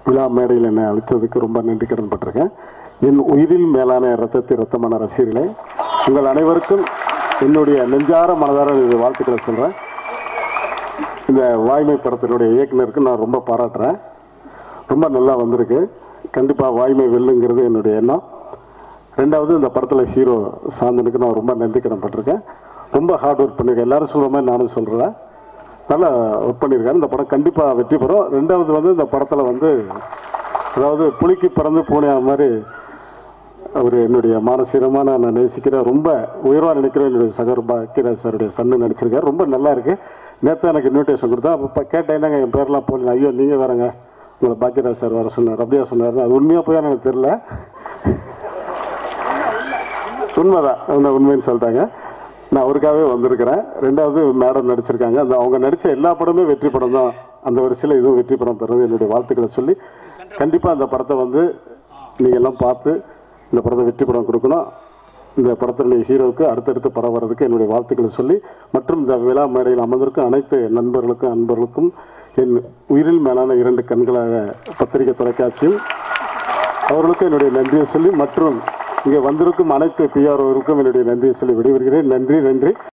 விழா மேடையில் என்னை அழைத்ததுக்கு ரொம்ப நன்றி கடன் பட்டிருக்கேன் என் உயிரில் மேலான ரத்தத்தை ரத்தமான ரசிகர்களே உங்கள் அனைவருக்கும் என்னுடைய நெஞ்சார மனதார வாழ்த்துக்களை சொல்கிறேன் இந்த வாய்மை படத்தினுடைய இயக்குனருக்கு நான் ரொம்ப பாராட்டுறேன் ரொம்ப நல்லா வந்திருக்கு கண்டிப்பாக வாய்மை வெல்லுங்கிறது என்னுடைய எண்ணம் ரெண்டாவது இந்த படத்தில் ஹீரோ சாந்தனுக்கு நான் ரொம்ப நன்றி கடன் பட்டிருக்கேன் ரொம்ப ஹார்ட் ஒர்க் பண்ணியிருக்கேன் எல்லாரும் சொல்கிற மாதிரி நானும் சொல்கிறேன் நல்லா ஒர்க் பண்ணியிருக்காரு இந்த படம் கண்டிப்பாக வெற்றி பெறும் ரெண்டாவது வந்து இந்த படத்தில் வந்து அதாவது புலிக்கு பிறந்து பூனை மாதிரி அவர் என்னுடைய மானசீரமான நான் நேசிக்கிற ரொம்ப உயர்வாக நினைக்கிற என்னுடைய சகர் பாக்கியராஜ் சாருடைய சன்னு நடிச்சிருக்காரு ரொம்ப நல்லா இருக்கு நேற்று எனக்கு இன்விடேஷன் கொடுத்தா அப்போ கேட்டேன் என்னங்க என் பேர்லாம் போடல ஐயோ நீங்கள் வரங்க உங்களை பாக்கியராஜ் சார் வர சொன்னார் அப்படியா சொன்னார் அது உண்மையாக போய் எனக்கு தெரில உண்மைதான் அவங்க உண்மைன்னு சொல்லிட்டாங்க நான் அவருக்காகவே வந்திருக்கிறேன் ரெண்டாவது மேடம் நடிச்சிருக்காங்க அந்த அவங்க நடித்த எல்லா படமே வெற்றி படம் தான் அந்த வரிசையில் இதுவும் வெற்றி படம் பெறுறது என்னுடைய வாழ்த்துக்களை சொல்லி கண்டிப்பாக அந்த படத்தை வந்து நீங்கள் எல்லாம் பார்த்து இந்த படத்தை வெற்றி படம் கொடுக்கணும் இந்த படத்தினுடைய ஹீரோவுக்கு அடுத்தடுத்து படம் வர்றதுக்கு என்னுடைய வாழ்த்துக்களை சொல்லி மற்றும் இந்த விழா மேடையில் அமர்ந்திருக்கும் அனைத்து நண்பர்களுக்கும் அன்பர்களுக்கும் என் உயிரில் மேலான இரண்டு கண்களாக பத்திரிகை தொலைக்காட்சியும் அவர்களுக்கும் என்னுடைய நன்றியை சொல்லி மற்றும் இங்கே வந்திருக்கும் அனைத்து பிஆர்ஓருக்கும் என்னுடைய நன்றியை சொல்லி விடைபெறுகிறேன் நன்றி நன்றி